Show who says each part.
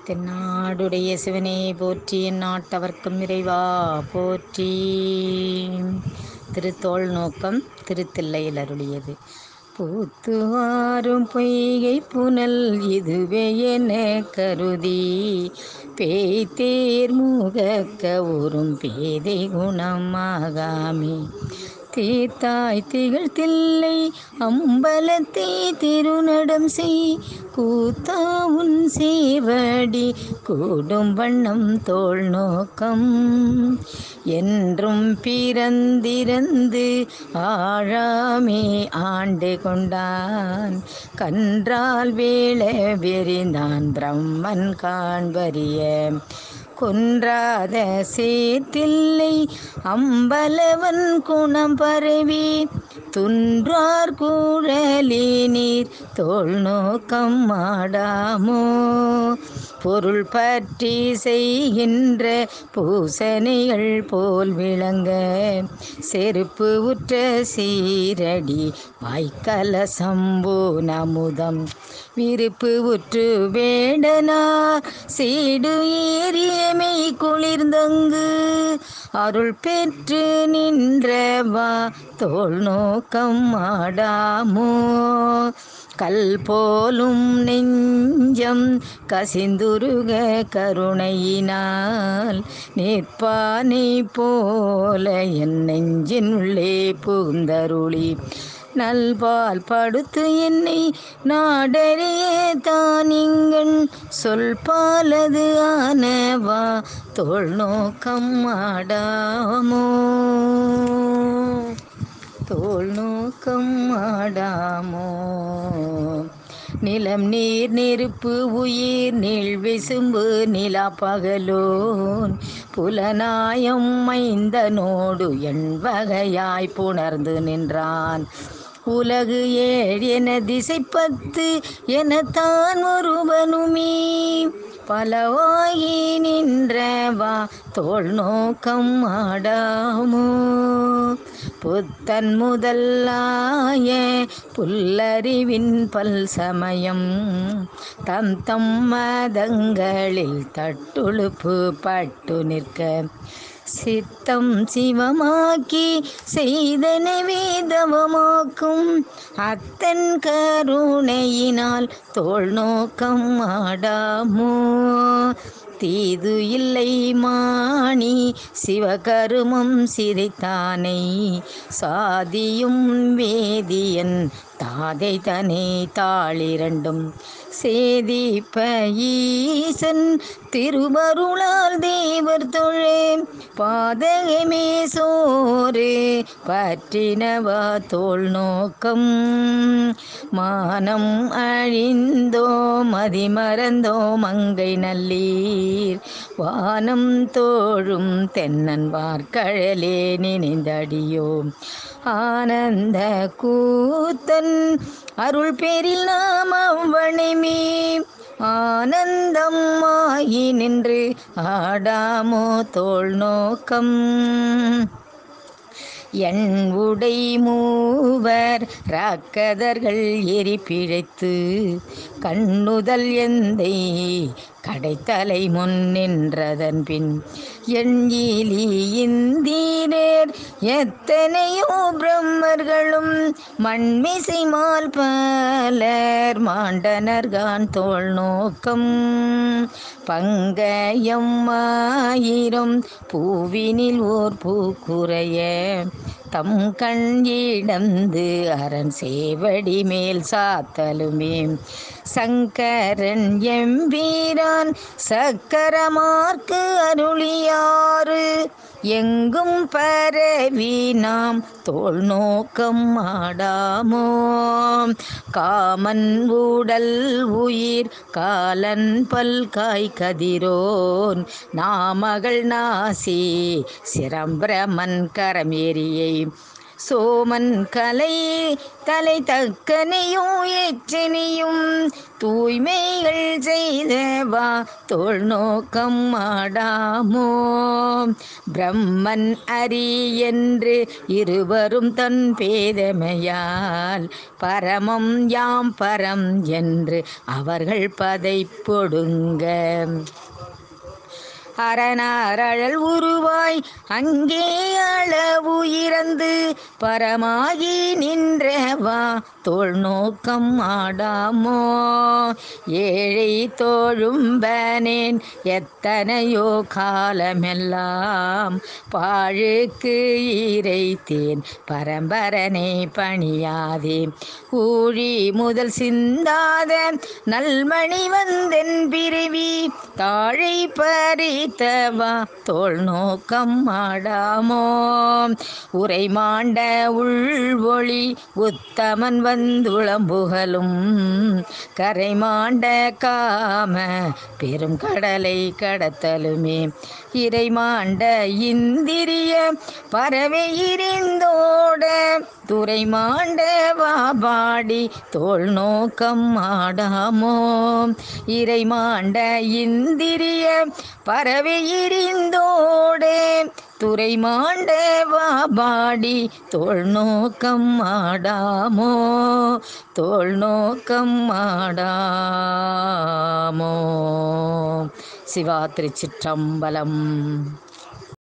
Speaker 1: தென்னாடுடைய சிவனே போற்றி என் நாட்டவர்க்கும் இறைவா போற்றி திருத்தோள் நோக்கம் திருத்தில்லையில் அருளியது பூத்துவாரும் பொய்கை புனல் இதுவே என கருதி பேய்த்தேர் முகக்க ஊரும் பேதை குணமாகாமே தீர்த்தாய் திகழ் தில்லை அம்பலத்தே திருநடம் செய் கூத்தா உன் சேவடி கூடும் வண்ணம் தோல் நோக்கம் என்றும் பிறந்திறந்து ஆழாமே ஆண்டு கொண்டான் கன்றால் வேள வெறிந்தான் பிரம்மன் காண்பறிய கொன்றாத சேத்தில்லை அம்பலவன் குணம் பரவி துன்றார் குழலி நீர் தோல் நோக்கம் ஆடாமோ பொருள் பற்றி செய்கின்ற பூசனைகள் போல் விளங்க செருப்பு உற்ற சீரடி வாய்க்கல சம்பு நமுதம் விருப்பு உற்று வேடனா சீடு ஏறியமை குளிர்ந்தங்கு அருள் பெற்று நின்றவா தோல் நோக்கம் ஆடாமோ கல் போலும் நெஞ்சம் கசிந்துருக கருணையினால் நிற்பானை போல என் நெஞ்சின் உள்ளே புகுந்தருளி நல்பால் படுத்து என்னை நாடறிய தானிங்கன் சொல் பாலது ஆனவா தோல் நோக்கம் ஆடாமோ தோல் நோக்கம் ஆடாமோ நிலம் நீர் நெருப்பு உயிர் நீள் விசும்பு நிலா பகலோன் புலனாயம் மைந்தனோடு என் வகையாய் புணர்ந்து நின்றான் உலகு ஏழ் என திசை பத்து என தான் ஒருவனுமே பலவாகி நின்றவா தோல் நோக்கம் ஆடாமோ புத்தன் முதல்லாய புல்லறிவின் பல் சமயம் தம் தம் மதங்களில் தட்டுழுப்பு பட்டு நிற்க சித்தம் சிவமாக்கி செய்தன வேதவமாக்கும் அத்தன் கருணையினால் தோல் நோக்கம் ஆடாமோ தீது இல்லை மாணி சிவகருமம் சிதைத்தானை சாதியும் வேதியன் தாதை தனே தாளிரண்டும் சேதிப்ப ஈசன் திருவருளால் தேவர் தொழே பாதகமே சோறு பற்றினவா தோல் நோக்கம் மானம் அழிந்தோ மதிமறந்தோ மங்கை நல்லீர் வானம் தோழும் தென்னன் வார்கழலே நினைந்தடியோ ஆனந்த கூத்தன் அருள் பேரில் நாம் அவ்வணைமே ஆனந்தம் ஆகி நின்று ஆடாமோ தோல் நோக்கம் என் உடை மூவர் ராக்கதர்கள் எரி பிழைத்து கண்ணுதல் எந்தை கடைத்தலை முன் நின்றதன் பின் எண்ணிலி இந்தீரர் எத்தனையோ பிரம்மர்களும் மண்மிசை மால் பலர் மாண்டனர்கான் தோல் நோக்கம் பங்கயம் ஆயிரம் பூவினில் ஓர் பூக்குறைய தம் கண் இடந்து அரண் சேவடி மேல் சாத்தலுமே சங்கரன் எம்பீரான் சக்கரமார்க்கு அருளியாறு எங்கும் பரவி நாம் தோல் நோக்கம் ஆடாமோ காமன் ஊடல் உயிர் காலன் பல்காய் கதிரோன் நாமகள் நாசி சிரம்பிரமன் கரமேரியை சோமன் கலை தலை தக்கனையும் ஏற்றனையும் தூய்மை வினைகள் செய்தவா தோல் நோக்கம் ஆடாமோ பிரம்மன் அரி என்று இருவரும் தன் பேதமையால் பரமம் யாம் பரம் என்று அவர்கள் பதை பொடுங்க அரணாரழல் உருவாய் அங்கே அளவு இறந்து பரமாகி நின்றவா தோல் நோக்கம் ஆடாமோ ஏழை தோழும்பனேன் எத்தனையோ காலமெல்லாம் பாழுக்கு இறைத்தேன் பரம்பரனை பணியாதே ஊழி முதல் சிந்தாத நல்மணி வந்தென் பிரிவி தாழை பறித்தவா தோல் நோக்கம் ஆடாமோ உரை மாண்ட உள்வொளி உத்தமன் வந்துளம்புகலும் கரை மாண்ட காம பெரும் கடலை கடத்தலுமே இறை மாண்ட இந்திரிய பறவை இருந்தோட துறை மாண்ட வாபாடி தோல் நோக்கம் ஆடாமோ இறை மாண்ட இந்திரிய பறவை இருந்தோடே துறை மாண்ட வாபாடி தோல் நோக்கம் ஆடாமோ தோல் நோக்கம் ஆடாமோ சிவா திருச்சிற்றம்பலம்